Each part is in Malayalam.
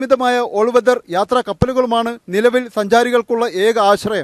മിതമായ ഓൾവെദർ യാത്രാ കപ്പലുകളുമാണ് നിലവിൽ സഞ്ചാരികൾക്കുള്ള ഏക ആശ്രയം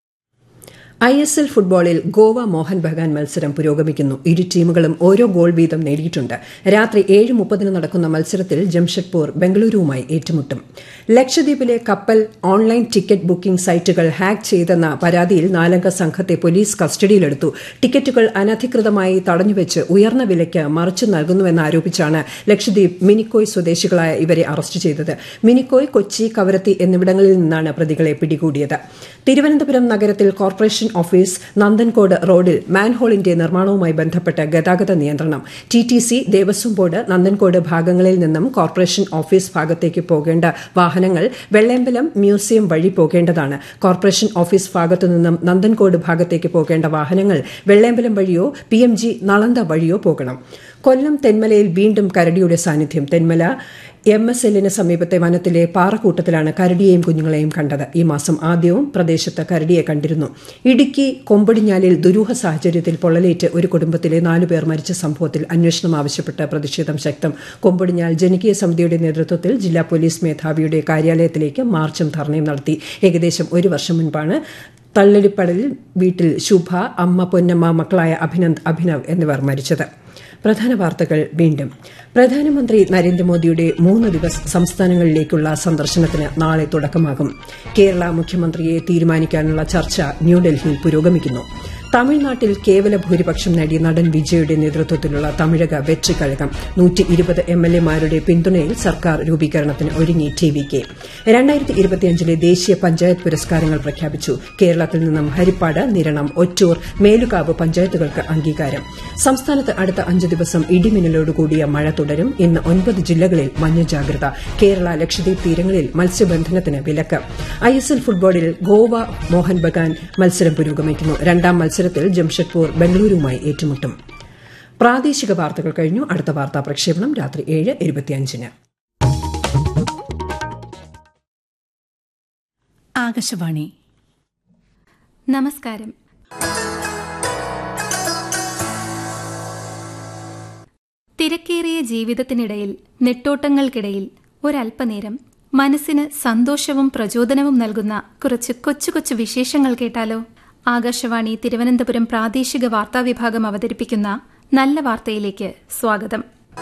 ഐ എസ് എൽ ഫുട്ബോളിൽ ഗോവ മോഹൻ ബഗാൻ മത്സരം പുരോഗമിക്കുന്നു ഇരു ടീമുകളും ഓരോ ഗോൾ വീതം നേടിയിട്ടുണ്ട് രാത്രി ഏഴ് മുപ്പതിന് നടക്കുന്ന മത്സരത്തിൽ ജംഷഡ്പൂർ ബംഗളൂരുവുമായി ഏറ്റുമുട്ടും ലക്ഷദ്വീപിലെ കപ്പൽ ഓൺലൈൻ ടിക്കറ്റ് ബുക്കിംഗ് സൈറ്റുകൾ ഹാക്ക് ചെയ്തെന്ന പരാതിയിൽ നാലംഗ സംഘത്തെ പോലീസ് കസ്റ്റഡിയിലെടുത്തു ടിക്കറ്റുകൾ അനധികൃതമായി തടഞ്ഞുവെച്ച് ഉയർന്ന വിലയ്ക്ക് മറിച്ചു നൽകുന്നുവെന്നാരോപിച്ചാണ് ലക്ഷദ്വീപ് മിനിക്കോയ് സ്വദേശികളായ ഇവരെ അറസ്റ്റ് ചെയ്തത് മിനിക്കോയ് കൊച്ചി കവരത്തി എന്നിവിടങ്ങളിൽ നിന്നാണ് പ്രതികളെ പിടികൂടിയത് തിരുവനന്തപുരം നഗരത്തിൽ കോർപ്പറേഷൻ ഓഫീസ് നന്ദൻകോട് റോഡിൽ മാൻഹോളിന്റെ നിർമ്മാണവുമായി ബന്ധപ്പെട്ട് ഗതാഗത നിയന്ത്രണം T T C Devaswom board Nanthancode ഭാഗങ്ങളിൽ നിന്നും കോർപ്പറേഷൻ ഓഫീസ് ഭാഗത്തേക്ക് പോകേണ്ട വാഹനങ്ങൾ വെള്ളയമ്പലം മ്യൂസിയം വഴി പോകേണ്ടതാണ് കോർപ്പറേഷൻ ഓഫീസ് ഭാഗത്തു നിന്നും നന്ദൻകോട് ഭാഗത്തേക്ക് പോകേണ്ട വാഹനങ്ങൾ വെള്ളയമ്പലം വഴിയോ പി എം ജി നളന്ത വഴിയോ പോകണം കൊല്ലം തെന്മലയിൽ വീണ്ടും കരടിയുടെ സാന്നിധ്യം തെന്മല എം എസ് എല്ലിന് സമീപത്തെ വനത്തിലെ പാറക്കൂട്ടത്തിലാണ് കരടിയെയും കുഞ്ഞുങ്ങളെയും കണ്ടത് ഈ മാസം ആദ്യവും പ്രദേശത്ത് കരടിയെ കണ്ടിരുന്നു ഇടുക്കി കൊമ്പടിഞ്ഞാലിൽ ദുരൂഹ സാഹചര്യത്തിൽ പൊള്ളലേറ്റ് ഒരു കുടുംബത്തിലെ നാലുപേർ മരിച്ച സംഭവത്തിൽ അന്വേഷണം ആവശ്യപ്പെട്ട് പ്രതിഷേധം ശക്തം കൊമ്പടിഞ്ഞാൽ ജനകീയ സമിതിയുടെ നേതൃത്വത്തിൽ ജില്ലാ പോലീസ് മേധാവിയുടെ കാര്യാലയത്തിലേക്ക് മാർച്ചും ധർണയും നടത്തി ഏകദേശം ഒരു വർഷം മുൻപാണ് തള്ളടിപ്പടലിൽ വീട്ടിൽ ശുഭ അമ്മ പൊന്നമ്മ മക്കളായ അഭിനന്ദ് അഭിനവ് എന്നിവർ മരിച്ചത് പ്രധാന വാർത്തകൾ വീണ്ടും പ്രധാനമന്ത്രി നരേന്ദ്രമോദിയുടെ മൂന്ന് ദിവസ സംസ്ഥാനങ്ങളിലേക്കുള്ള സന്ദർശനത്തിന് നാളെ തുടക്കമാകും കേരള മുഖ്യമന്ത്രിയെ തീരുമാനിക്കാനുള്ള ചർച്ച ന്യൂഡൽഹിയിൽ പുരോഗമിക്കുന്നു തമിഴ്നാട്ടിൽ കേവല ഭൂരിപക്ഷം നേടിയ നടൻ വിജയുടെ നേതൃത്വത്തിലുള്ള തമിഴക വെற்றிക്കഴകം നൂറ്റി ഇരുപത് എം എൽ എമാരുടെ പിന്തുണയിൽ സർക്കാർ രൂപീകരണത്തിന് ഒരുങ്ങി ടി വി കെ രണ്ടായിരത്തി ഇരുപത്തിയഞ്ചിലെ ദേശീയ പഞ്ചായത്ത് പുരസ്കാരങ്ങൾ പ്രഖ്യാപിച്ചു കേരളത്തിൽ നിന്നും ഹരിപ്പാട് നിരണം ഒറ്റൂർ മേലുകാവ് പഞ്ചായത്തുകൾക്ക് അംഗീകാരം സംസ്ഥാനത്ത് അടുത്ത അഞ്ച് ദിവസം ഇടിമിന്നലോടുകൂടിയ മഴ തുടരും ഇന്ന് ഒൻപത് ജില്ലകളിൽ മഞ്ഞ ജാഗ്രത കേരള ലക്ഷദ്വീപ് തീരങ്ങളിൽ മത്സ്യബന്ധനത്തിന് വിലക്ക് ഐ എസ് എൽ ഫുട്ബോളിൽ ഗോവ മോഹൻ ബഗാൻ മത്സരം പുരോഗമിക്കുന്നു രണ്ടാം മത്സരത്തിൽ ജംഷഡ്പൂർ ബംഗളൂരുവുമായി ഏറ്റുമുട്ടും പ്രാദേശിക വാർത്തകൾ കഴിഞ്ഞു അടുത്ത വാർത്താ പ്രക്ഷേപണം രാത്രി ഏഴ് ഇരുപത്തിയഞ്ചിന് ആകാശവാണി നമസ്കാരം തിരക്കേറിയ ജീവിതത്തിനിടയിൽ നെട്ടോട്ടങ്ങൾക്കിടയിൽ ഒരല്പനേരം മനസ്സിന് സന്തോഷവും പ്രചോദനവും നൽകുന്ന കുറച്ച് കൊച്ചു കൊച്ചു വിശേഷങ്ങൾ കേട്ടാലോ ആകാശവാണി തിരുവനന്തപുരം പ്രാദേശിക വാർത്താ വിഭാഗം അവതരിപ്പിക്കുന്ന നല്ല വാർത്തയിലേക്ക് സ്വാഗതം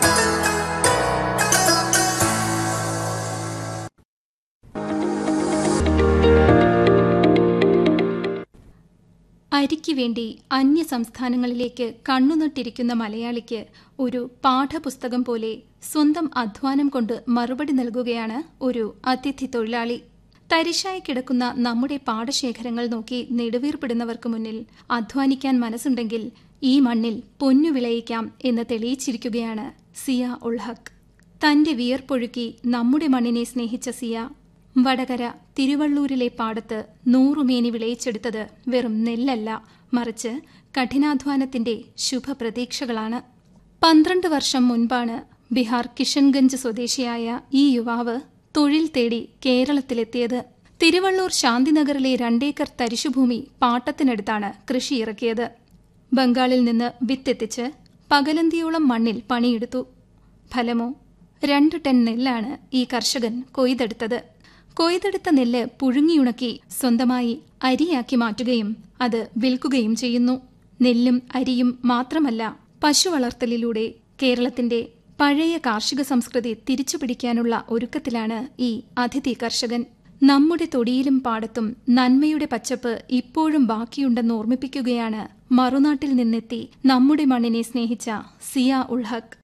അരിക്ക് വേണ്ടി അന്യ സംസ്ഥാനങ്ങളിലേക്ക് കണ്ണുനട്ടിരിക്കുന്ന മലയാളിക്ക് ഒരു പാഠപുസ്തകം പോലെ സ്വന്തം അധ്വാനം കൊണ്ട് മറുപടി നൽകുകയാണ് ഒരു അതിഥി തൊഴിലാളി തരിശായി കിടക്കുന്ന നമ്മുടെ പാടശേഖരങ്ങൾ നോക്കി നെടുവീർപ്പിടുന്നവർക്ക് മുന്നിൽ അധ്വാനിക്കാൻ മനസ്സുണ്ടെങ്കിൽ ഈ മണ്ണിൽ പൊന്നു വിളയിക്കാം എന്ന് തെളിയിച്ചിരിക്കുകയാണ് സിയ ഉൾഹക് തന്റെ വിയർപ്പൊഴുക്കി നമ്മുടെ മണ്ണിനെ സ്നേഹിച്ച സിയ വടകര തിരുവള്ളൂരിലെ പാടത്ത് നൂറുമേനി വിളയിച്ചെടുത്തത് വെറും നെല്ലല്ല മറിച്ച് കഠിനാധ്വാനത്തിന്റെ ശുഭപ്രതീക്ഷകളാണ് പന്ത്രണ്ട് വർഷം മുൻപാണ് ബീഹാർ കിഷൻഗഞ്ച് സ്വദേശിയായ ഈ യുവാവ് തൊഴിൽ തേടി കേരളത്തിലെത്തിയത് തിരുവള്ളൂർ ശാന്തിനഗറിലെ രണ്ടേക്കർ തരിശുഭൂമി പാട്ടത്തിനടുത്താണ് കൃഷി ഇറക്കിയത് ബംഗാളിൽ നിന്ന് വിത്തെത്തിച്ച് പകലന്തിയോളം മണ്ണിൽ പണിയെടുത്തു ഫലമോ രണ്ട് ടൺ നെല്ലാണ് ഈ കർഷകൻ കൊയ്തെടുത്തത് കൊയ്തെടുത്ത നെല്ല് പുഴുങ്ങിയുണക്കി സ്വന്തമായി അരിയാക്കി മാറ്റുകയും അത് വിൽക്കുകയും ചെയ്യുന്നു നെല്ലും അരിയും മാത്രമല്ല പശു വളർത്തലിലൂടെ കേരളത്തിന്റെ പഴയ കാർഷിക സംസ്കൃതി തിരിച്ചുപിടിക്കാനുള്ള ഒരുക്കത്തിലാണ് ഈ അതിഥി കർഷകൻ നമ്മുടെ തൊടിയിലും പാടത്തും നന്മയുടെ പച്ചപ്പ് ഇപ്പോഴും ബാക്കിയുണ്ടെന്ന് ഓർമ്മിപ്പിക്കുകയാണ് മറുനാട്ടിൽ നിന്നെത്തി നമ്മുടെ മണ്ണിനെ സ്നേഹിച്ച സിയ ഉൾഹക്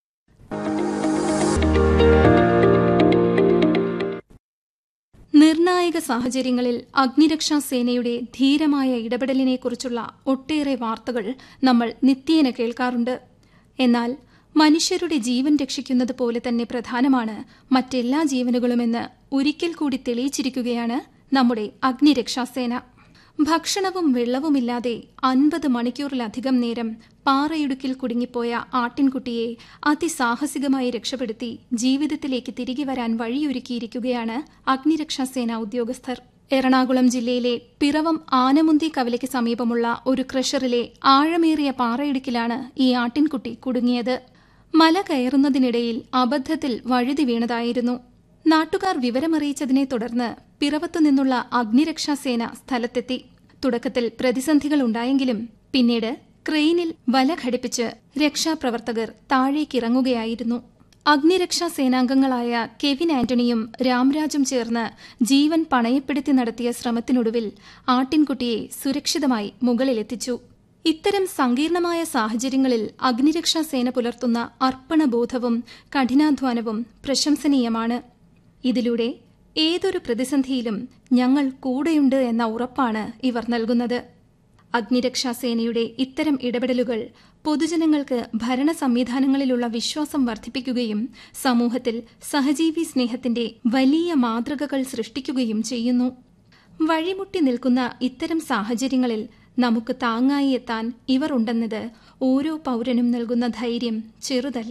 നിർണായക സാഹചര്യങ്ങളിൽ അഗ്നിരക്ഷാ സേനയുടെ ധീരമായ ഇടപെടലിനെക്കുറിച്ചുള്ള ഒട്ടേറെ വാർത്തകൾ നമ്മൾ നിത്യേന കേൾക്കാറുണ്ട് എന്നാൽ മനുഷ്യരുടെ ജീവൻ രക്ഷിക്കുന്നത് പോലെ തന്നെ പ്രധാനമാണ് മറ്റെല്ലാ ജീവനുകളുമെന്ന് ഒരിക്കൽ കൂടി തെളിയിച്ചിരിക്കുകയാണ് നമ്മുടെ അഗ്നിരക്ഷാസേന ഭക്ഷണവും വെള്ളവുമില്ലാതെ അൻപത് മണിക്കൂറിലധികം നേരം പാറയിടുക്കിൽ കുടുങ്ങിപ്പോയ ആട്ടിൻകുട്ടിയെ അതിസാഹസികമായി രക്ഷപ്പെടുത്തി ജീവിതത്തിലേക്ക് തിരികെ വരാൻ വഴിയൊരുക്കിയിരിക്കുകയാണ് അഗ്നിരക്ഷാസേന ഉദ്യോഗസ്ഥർ എറണാകുളം ജില്ലയിലെ പിറവം ആനമുന്തി കവലയ്ക്ക് സമീപമുള്ള ഒരു ക്രഷറിലെ ആഴമേറിയ പാറയിടുക്കിലാണ് ഈ ആട്ടിൻകുട്ടി കുടുങ്ങിയത് മല കയറുന്നതിനിടയിൽ അബദ്ധത്തിൽ വഴുതി വീണതായിരുന്നു നാട്ടുകാർ വിവരമറിയിച്ചതിനെ തുടർന്ന് പിറവത്തു നിന്നുള്ള അഗ്നിരക്ഷാസേന സ്ഥലത്തെത്തി തുടക്കത്തിൽ പ്രതിസന്ധികൾ ഉണ്ടായെങ്കിലും പിന്നീട് ക്രെയിനിൽ വല ഘടിപ്പിച്ച് രക്ഷാപ്രവർത്തകർ താഴേക്കിറങ്ങുകയായിരുന്നു അഗ്നിരക്ഷാ സേനാംഗങ്ങളായ കെവിൻ ആന്റണിയും രാംരാജും ചേർന്ന് ജീവൻ പണയപ്പെടുത്തി നടത്തിയ ശ്രമത്തിനൊടുവിൽ ആട്ടിൻകുട്ടിയെ സുരക്ഷിതമായി മുകളിലെത്തിച്ചു ഇത്തരം സങ്കീർണമായ സാഹചര്യങ്ങളിൽ അഗ്നിരക്ഷാ സേന പുലർത്തുന്ന അർപ്പണബോധവും കഠിനാധ്വാനവും പ്രശംസനീയമാണ് ഇതിലൂടെ ഏതൊരു പ്രതിസന്ധിയിലും ഞങ്ങൾ കൂടെയുണ്ട് എന്ന ഉറപ്പാണ് ഇവർ നൽകുന്നത് അഗ്നിരക്ഷാസേനയുടെ ഇത്തരം ഇടപെടലുകൾ പൊതുജനങ്ങൾക്ക് ഭരണ സംവിധാനങ്ങളിലുള്ള വിശ്വാസം വർദ്ധിപ്പിക്കുകയും സമൂഹത്തിൽ സഹജീവി സ്നേഹത്തിന്റെ വലിയ മാതൃകകൾ സൃഷ്ടിക്കുകയും ചെയ്യുന്നു വഴിമുട്ടി നിൽക്കുന്ന ഇത്തരം സാഹചര്യങ്ങളിൽ നമുക്ക് താങ്ങായി എത്താൻ ഇവർ ഉണ്ടെന്നത് ഓരോ പൗരനും നൽകുന്ന ധൈര്യം ചെറുതല്ല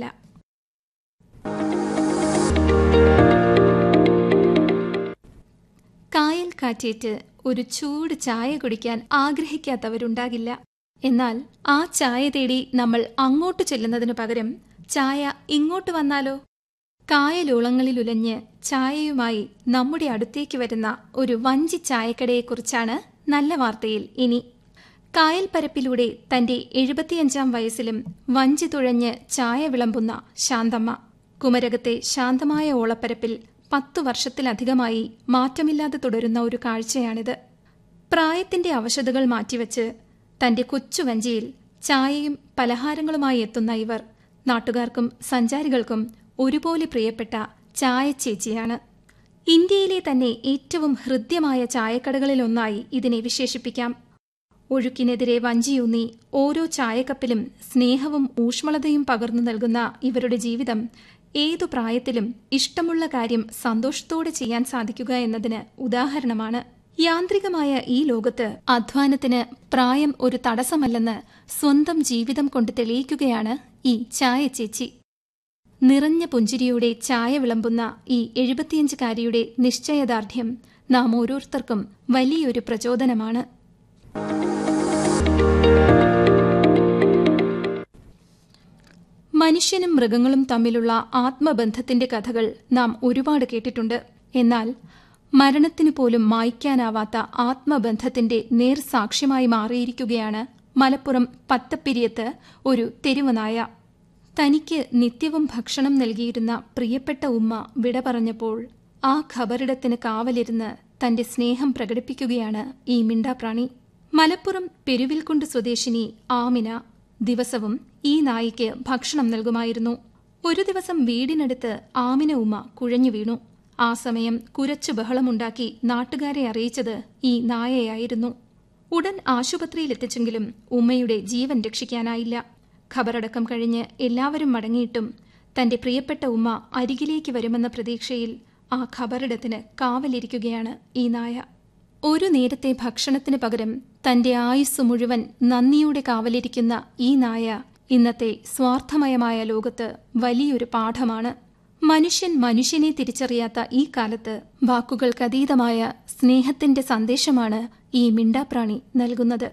കായൽ കാറ്റേറ്റ് ഒരു ചൂട് ചായ കുടിക്കാൻ ആഗ്രഹിക്കാത്തവരുണ്ടാകില്ല എന്നാൽ ആ ചായ തേടി നമ്മൾ അങ്ങോട്ട് ചെല്ലുന്നതിനു പകരം ചായ ഇങ്ങോട്ട് വന്നാലോ കായലോളങ്ങളിലുലഞ്ഞ് ചായയുമായി നമ്മുടെ അടുത്തേക്ക് വരുന്ന ഒരു വഞ്ചി ചായക്കടയെക്കുറിച്ചാണ് നല്ല വാർത്തയിൽ ഇനി കായൽ പരപ്പിലൂടെ തന്റെ എഴുപത്തിയഞ്ചാം വയസ്സിലും വഞ്ചി തുഴഞ്ഞ് ചായ വിളമ്പുന്ന ശാന്തമ്മ കുമരകത്തെ ശാന്തമായ ഓളപ്പരപ്പിൽ പത്തു വർഷത്തിലധികമായി മാറ്റമില്ലാതെ തുടരുന്ന ഒരു കാഴ്ചയാണിത് പ്രായത്തിന്റെ അവശതകൾ മാറ്റിവെച്ച് തന്റെ കൊച്ചു വഞ്ചിയിൽ ചായയും പലഹാരങ്ങളുമായി എത്തുന്ന ഇവർ നാട്ടുകാർക്കും സഞ്ചാരികൾക്കും ഒരുപോലെ പ്രിയപ്പെട്ട ചായ ചേച്ചിയാണ് ഇന്ത്യയിലെ തന്നെ ഏറ്റവും ഹൃദ്യമായ ചായക്കടകളിലൊന്നായി ഇതിനെ വിശേഷിപ്പിക്കാം ഒഴുക്കിനെതിരെ വഞ്ചിയൂന്നി ഓരോ ചായക്കപ്പിലും സ്നേഹവും ഊഷ്മളതയും പകർന്നു നൽകുന്ന ഇവരുടെ ജീവിതം ഏതു പ്രായത്തിലും ഇഷ്ടമുള്ള കാര്യം സന്തോഷത്തോടെ ചെയ്യാൻ സാധിക്കുക എന്നതിന് ഉദാഹരണമാണ് യാന്ത്രികമായ ഈ ലോകത്ത് അധ്വാനത്തിന് പ്രായം ഒരു തടസ്സമല്ലെന്ന് സ്വന്തം ജീവിതം കൊണ്ട് തെളിയിക്കുകയാണ് ഈ ചായ ചേച്ചി നിറഞ്ഞ പുഞ്ചിരിയോടെ ചായ വിളമ്പുന്ന ഈ എഴുപത്തിയഞ്ചുകാരിയുടെ നിശ്ചയദാർഢ്യം നാം ഓരോരുത്തർക്കും വലിയൊരു പ്രചോദനമാണ് മനുഷ്യനും മൃഗങ്ങളും തമ്മിലുള്ള ആത്മബന്ധത്തിന്റെ കഥകൾ നാം ഒരുപാട് കേട്ടിട്ടുണ്ട് എന്നാൽ മരണത്തിനു പോലും മായ്ക്കാനാവാത്ത ആത്മബന്ധത്തിന്റെ നേർസാക്ഷ്യമായി മാറിയിരിക്കുകയാണ് മലപ്പുറം പത്തപ്പിരിയത്ത് ഒരു തെരുവുനായ തനിക്ക് നിത്യവും ഭക്ഷണം നൽകിയിരുന്ന പ്രിയപ്പെട്ട ഉമ്മ വിട പറഞ്ഞപ്പോൾ ആ ഖബറിടത്തിന് കാവലിരുന്ന് തന്റെ സ്നേഹം പ്രകടിപ്പിക്കുകയാണ് ഈ മിണ്ടാപ്രാണി മലപ്പുറം പെരുവിൽക്കുണ്ട് സ്വദേശിനി ആമിന ദിവസവും ഈ നായിക്ക് ഭക്ഷണം നൽകുമായിരുന്നു ഒരു ദിവസം വീടിനടുത്ത് ആമിന ഉമ്മ കുഴഞ്ഞു വീണു ആ സമയം കുരച്ചു ബഹളമുണ്ടാക്കി നാട്ടുകാരെ അറിയിച്ചത് ഈ നായയായിരുന്നു ഉടൻ ആശുപത്രിയിലെത്തിച്ചെങ്കിലും ഉമ്മയുടെ ജീവൻ രക്ഷിക്കാനായില്ല ഖബറടക്കം കഴിഞ്ഞ് എല്ലാവരും മടങ്ങിയിട്ടും തന്റെ പ്രിയപ്പെട്ട ഉമ്മ അരികിലേക്ക് വരുമെന്ന പ്രതീക്ഷയിൽ ആ ഖബറിടത്തിന് കാവലിരിക്കുകയാണ് ഈ നായ ഒരു നേരത്തെ ഭക്ഷണത്തിന് പകരം തന്റെ ആയുസ് മുഴുവൻ നന്ദിയോടെ കാവലിരിക്കുന്ന ഈ നായ ഇന്നത്തെ സ്വാർത്ഥമയമായ ലോകത്ത് വലിയൊരു പാഠമാണ് മനുഷ്യൻ മനുഷ്യനെ തിരിച്ചറിയാത്ത ഈ കാലത്ത് വാക്കുകൾക്കതീതമായ സ്നേഹത്തിന്റെ സന്ദേശമാണ് ഈ മിണ്ടാപ്രാണി നൽകുന്നത്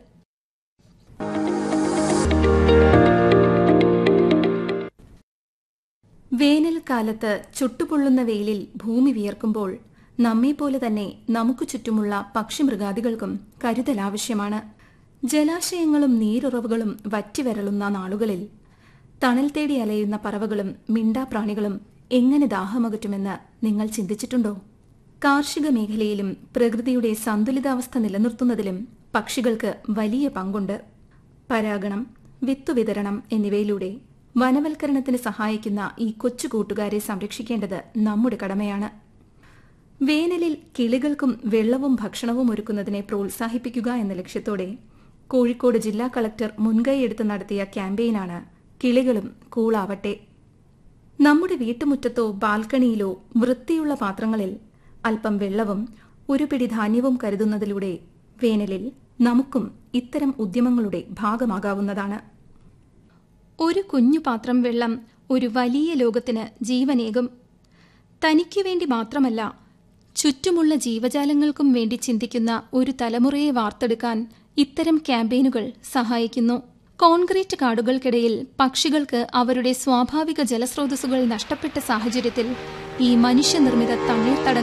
വേനൽക്കാലത്ത് ചുട്ടുപൊള്ളുന്ന വെയിലിൽ ഭൂമി വിയർക്കുമ്പോൾ നമ്മെപ്പോലെ തന്നെ നമുക്ക് ചുറ്റുമുള്ള പക്ഷിമൃഗാദികൾക്കും കരുതൽ ആവശ്യമാണ് ജലാശയങ്ങളും നീരുറവുകളും വറ്റിവരളുന്ന നാളുകളിൽ തണൽ തേടി അലയുന്ന പറവകളും മിണ്ടാപ്രാണികളും എങ്ങനെ ദാഹമകറ്റുമെന്ന് നിങ്ങൾ ചിന്തിച്ചിട്ടുണ്ടോ കാർഷിക മേഖലയിലും പ്രകൃതിയുടെ സന്തുലിതാവസ്ഥ നിലനിർത്തുന്നതിലും പക്ഷികൾക്ക് വലിയ പങ്കുണ്ട് പരാഗണം വിത്തുവിതരണം എന്നിവയിലൂടെ വനവൽക്കരണത്തിന് സഹായിക്കുന്ന ഈ കൊച്ചു കൂട്ടുകാരെ സംരക്ഷിക്കേണ്ടത് നമ്മുടെ കടമയാണ് വേനലിൽ കിളികൾക്കും വെള്ളവും ഭക്ഷണവും ഒരുക്കുന്നതിനെ പ്രോത്സാഹിപ്പിക്കുക എന്ന ലക്ഷ്യത്തോടെ കോഴിക്കോട് ജില്ലാ കളക്ടർ മുൻകൈയെടുത്ത് നടത്തിയ ക്യാമ്പയിനാണ് കിളികളും കൂളാവട്ടെ നമ്മുടെ വീട്ടുമുറ്റത്തോ ബാൽക്കണിയിലോ വൃത്തിയുള്ള പാത്രങ്ങളിൽ അല്പം വെള്ളവും ഒരു പിടി ധാന്യവും കരുതുന്നതിലൂടെ വേനലിൽ നമുക്കും ഇത്തരം ഉദ്യമങ്ങളുടെ ഭാഗമാകാവുന്നതാണ് ഒരു കുഞ്ഞു പാത്രം വെള്ളം ഒരു വലിയ ലോകത്തിന് ജീവനേകും തനിക്കു വേണ്ടി മാത്രമല്ല ചുറ്റുമുള്ള ജീവജാലങ്ങൾക്കും വേണ്ടി ചിന്തിക്കുന്ന ഒരു തലമുറയെ വാർത്തെടുക്കാൻ ഇത്തരം ക്യാമ്പയിനുകൾ സഹായിക്കുന്നു കോൺക്രീറ്റ് കാടുകൾക്കിടയിൽ പക്ഷികൾക്ക് അവരുടെ സ്വാഭാവിക ജലസ്രോതസ്സുകൾ നഷ്ടപ്പെട്ട സാഹചര്യത്തിൽ ഈ മനുഷ്യനിർമ്മിത തണ്ണീർത്തടങ്ങൾ